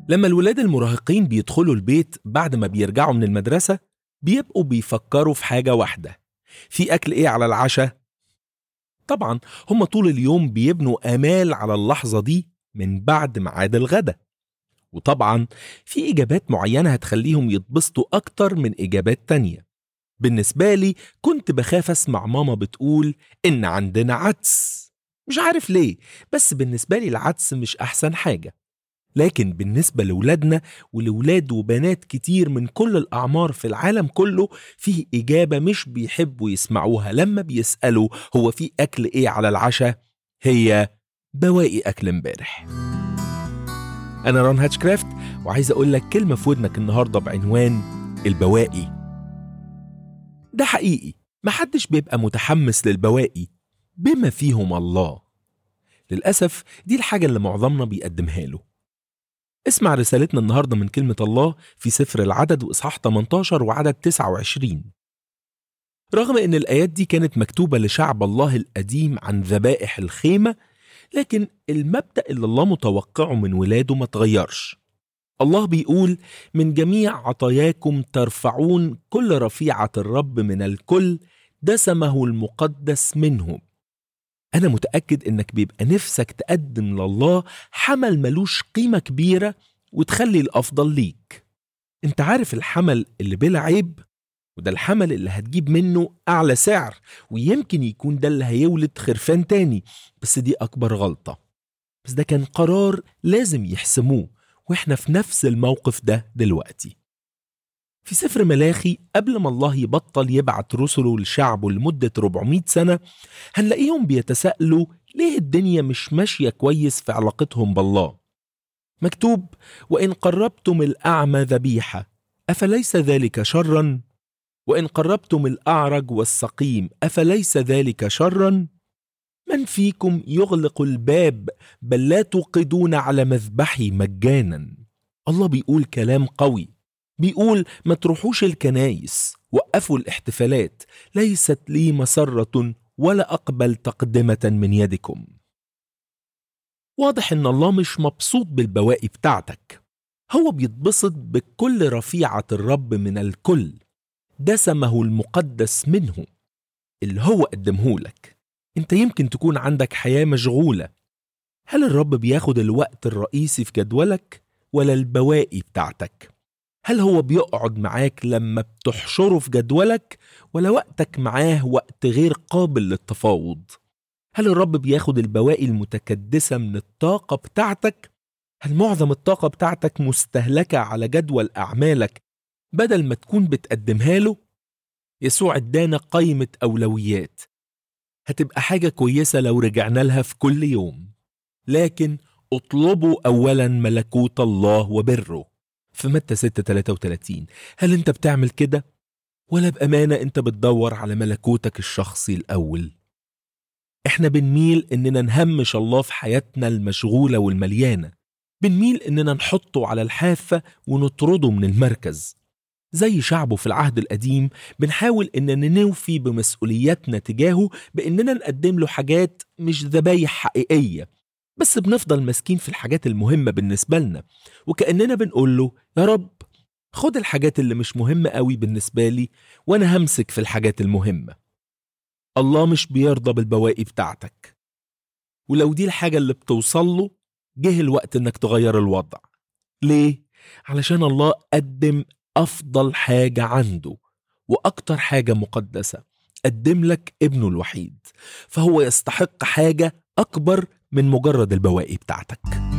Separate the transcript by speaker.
Speaker 1: لما الولاد المراهقين بيدخلوا البيت بعد ما بيرجعوا من المدرسة بيبقوا بيفكروا في حاجة واحدة في أكل إيه على العشاء؟ طبعا هم طول اليوم بيبنوا آمال على اللحظة دي من بعد ميعاد الغدا وطبعا في إجابات معينة هتخليهم يتبسطوا أكتر من إجابات تانية بالنسبة لي كنت بخاف أسمع ماما بتقول إن عندنا عدس مش عارف ليه بس بالنسبة لي العدس مش أحسن حاجة لكن بالنسبة لولادنا ولولاد وبنات كتير من كل الأعمار في العالم كله فيه إجابة مش بيحبوا يسمعوها لما بيسألوا هو في أكل إيه على العشاء هي بواقي أكل امبارح أنا ران هاتشكرافت وعايز أقول لك كلمة في ودنك النهاردة بعنوان البواقي ده حقيقي محدش بيبقى متحمس للبواقي بما فيهم الله للأسف دي الحاجة اللي معظمنا بيقدمها له اسمع رسالتنا النهاردة من كلمة الله في سفر العدد وإصحاح 18 وعدد 29 رغم أن الآيات دي كانت مكتوبة لشعب الله القديم عن ذبائح الخيمة لكن المبدأ اللي الله متوقعه من ولاده ما تغيرش الله بيقول من جميع عطاياكم ترفعون كل رفيعة الرب من الكل دسمه المقدس منه أنا متأكد إنك بيبقى نفسك تقدم لله حمل ملوش قيمة كبيرة وتخلي الأفضل ليك أنت عارف الحمل اللي بلا عيب وده الحمل اللي هتجيب منه أعلى سعر ويمكن يكون ده اللي هيولد خرفان تاني بس دي أكبر غلطة بس ده كان قرار لازم يحسموه وإحنا في نفس الموقف ده دلوقتي في سفر ملاخي قبل ما الله يبطل يبعت رسله لشعبه لمدة 400 سنة هنلاقيهم بيتساءلوا ليه الدنيا مش ماشية كويس في علاقتهم بالله مكتوب وإن قربتم الأعمى ذبيحة أفليس ذلك شرا؟ وإن قربتم الأعرج والسقيم أفليس ذلك شرا؟ من فيكم يغلق الباب بل لا توقدون على مذبحي مجانا الله بيقول كلام قوي بيقول ما تروحوش الكنايس وقفوا الاحتفالات ليست لي مسرة ولا أقبل تقدمة من يدكم واضح إن الله مش مبسوط بالبواقي بتاعتك هو بيتبسط بكل رفيعة الرب من الكل دسمه المقدس منه اللي هو قدمهولك انت يمكن تكون عندك حياة مشغولة هل الرب بياخد الوقت الرئيسي في جدولك ولا البواقي بتاعتك؟ هل هو بيقعد معاك لما بتحشره في جدولك ولا وقتك معاه وقت غير قابل للتفاوض هل الرب بياخد البواقي المتكدسة من الطاقة بتاعتك هل معظم الطاقة بتاعتك مستهلكة على جدول أعمالك بدل ما تكون بتقدمها له يسوع ادانا قائمة أولويات هتبقى حاجة كويسة لو رجعنا لها في كل يوم لكن اطلبوا أولا ملكوت الله وبره في متى 6 33 هل انت بتعمل كده ولا بأمانة انت بتدور على ملكوتك الشخصي الأول احنا بنميل اننا نهمش الله في حياتنا المشغولة والمليانة بنميل اننا نحطه على الحافة ونطرده من المركز زي شعبه في العهد القديم بنحاول اننا نوفي بمسؤولياتنا تجاهه باننا نقدم له حاجات مش ذبايح حقيقيه بس بنفضل ماسكين في الحاجات المهمه بالنسبه لنا وكاننا بنقول له يا رب خد الحاجات اللي مش مهمه قوي بالنسبه لي وانا همسك في الحاجات المهمه الله مش بيرضى بالبواقي بتاعتك ولو دي الحاجه اللي بتوصل له جه الوقت انك تغير الوضع ليه علشان الله قدم أفضل حاجة عنده وأكتر حاجة مقدسة قدم لك ابنه الوحيد فهو يستحق حاجة أكبر من مجرد البواقي بتاعتك